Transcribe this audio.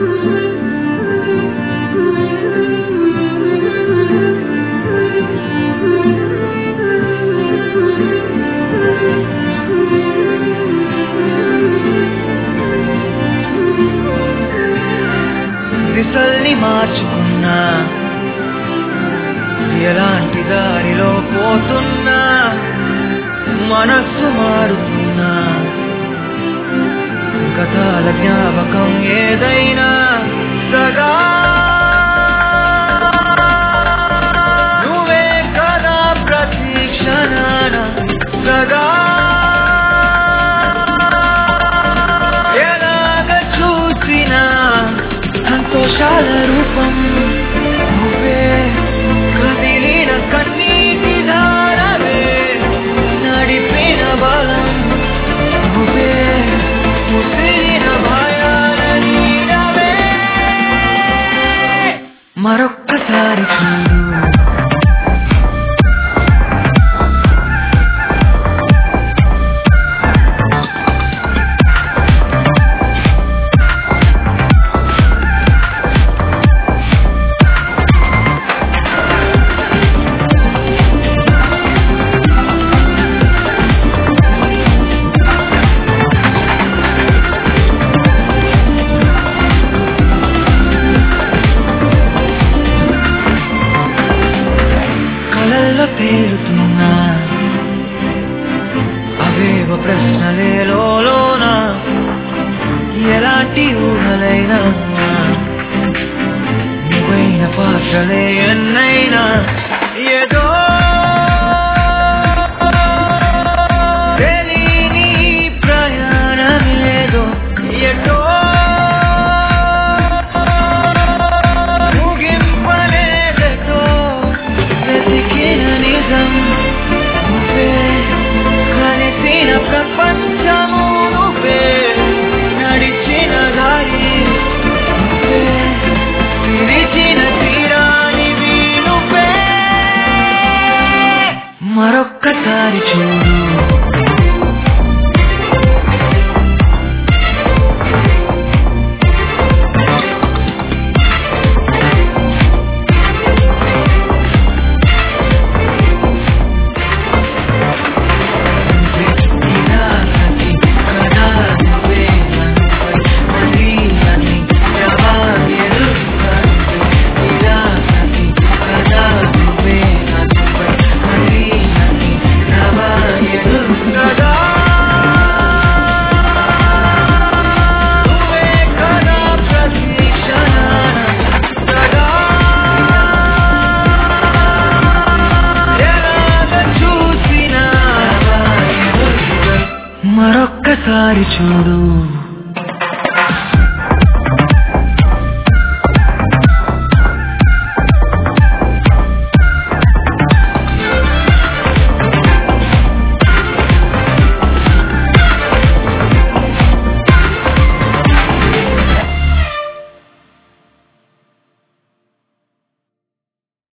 దిశల్ని మార్చుకున్నా ఎలాంటి దారిలో పోతున్నా మనస్సు మారుతున్నా గతాల జ్ఞాపకం ఏదైనా సగా నువ్వే కదా ప్రతి క్షణాన సగా ఎలాగ చూసినా సంతోషాల రూపం నువ్వే కదిలిన కన్నీటి ధారవే నడిపిన బలం నువ్వే ముసిరిన భయాల నీడవే మరొక్కసారి చూడు కలల్లో తేలుతున్నా అవేవ ప్రశ్నలే లోన ఎలాంటి ఊహలైనా నువ్వైన పాత్రలే ఎన్నైనా ఏదో తెలియని ప్రయాణమేదో ఎటో ముగింపలేదతో వెతికిన నిజం నువ్వే కలిసిన ప్రపంచము నువ్వే నడిచిన దారి నువ్వే విరిచిన తీరానివి నువ్వే మరొక్కసారి చూడు మరొక్కసారి చూడు